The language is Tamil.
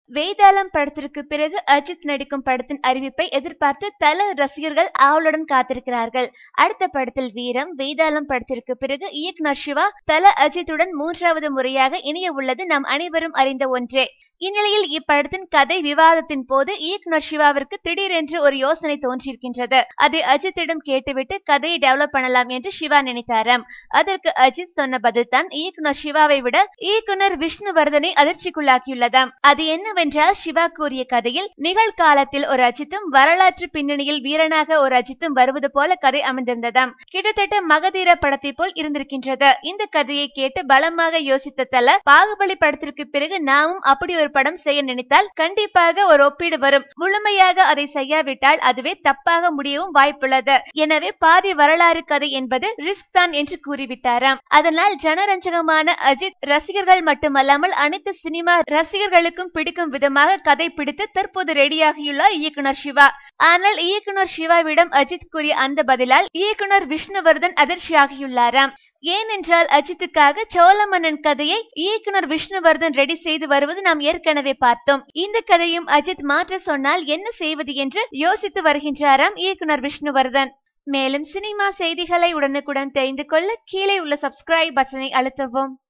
வேதாளம் படத்திற்கு பிறகு அஜித் நடிக்கும் படத்தின் அறிவிப்பை எதிர்பார்த்து தல ரசிகர்கள் ஆவலுடன் காத்திருக்கிறார்கள் அடுத்த படத்தில் வீரம் வேதாளம் படத்திற்கு பிறகு இயக்குனர் சிவா தல அஜித்துடன் மூன்றாவது முறையாக இணைய உள்ளது நாம் அனைவரும் அறிந்த ஒன்றே இந்நிலையில் இப்படத்தின் கதை விவாதத்தின் போது இயக்குனர் சிவாவிற்கு திடீரென்று ஒரு யோசனை தோன்றியிருக்கின்றது அதை அஜித்திடம் கேட்டுவிட்டு கதையை டெவலப் பண்ணலாம் என்று சிவா நினைத்தாராம் அதற்கு அஜித் சொன்ன பதில் தான் இயக்குனர் சிவாவை விட இயக்குனர் விஷ்ணுவர்தனை அதிர்ச்சிக்குள்ளாக்கியுள்ளதாம் அது என்னவென்றால் சிவா கூறிய கதையில் நிகழ்காலத்தில் ஒரு அஜித்தும் வரலாற்று பின்னணியில் வீரனாக ஒரு அஜித்தும் வருவது போல கதை அமைந்திருந்ததாம் கிட்டத்தட்ட மகதீர படத்தை போல் இருந்திருக்கின்றது இந்த கதையை கேட்டு பலமாக யோசித்த தல பாகுபலி படத்திற்கு பிறகு நாமும் அப்படி ஒரு படம் செய்ய நினைத்தால் கண்டிப்பாக ஒரு ஒப்பீடு வரும் முழுமையாக அதை செய்யாவிட்டால் அதுவே தப்பாக முடியவும் வாய்ப்புள்ளது எனவே பாதி வரலாறு கதை என்பது ரிஸ்க் தான் என்று கூறிவிட்டாராம் அதனால் ஜனரஞ்சகமான அஜித் ரசிகர்கள் மட்டுமல்லாமல் அனைத்து சினிமா ரசிகர்களுக்கும் பிடிக்கும் விதமாக கதை பிடித்து தற்போது ரெடியாகியுள்ளார் இயக்குனர் சிவா ஆனால் இயக்குனர் சிவாவிடம் அஜித் கூறிய அந்த பதிலால் இயக்குனர் விஷ்ணுவர்தன் அதிர்ச்சியாகியுள்ளாராம் ஏனென்றால் அஜித்துக்காக சோழமன்னன் கதையை இயக்குனர் விஷ்ணுவர்தன் ரெடி செய்து வருவது நாம் ஏற்கனவே பார்த்தோம் இந்த கதையும் அஜித் மாற்ற சொன்னால் என்ன செய்வது என்று யோசித்து வருகின்றாராம் இயக்குனர் விஷ்ணுவர்தன் மேலும் சினிமா செய்திகளை உடனுக்குடன் தெரிந்து கொள்ள கீழே உள்ள சப்ஸ்கிரைப் பட்டனை அழுத்தவும்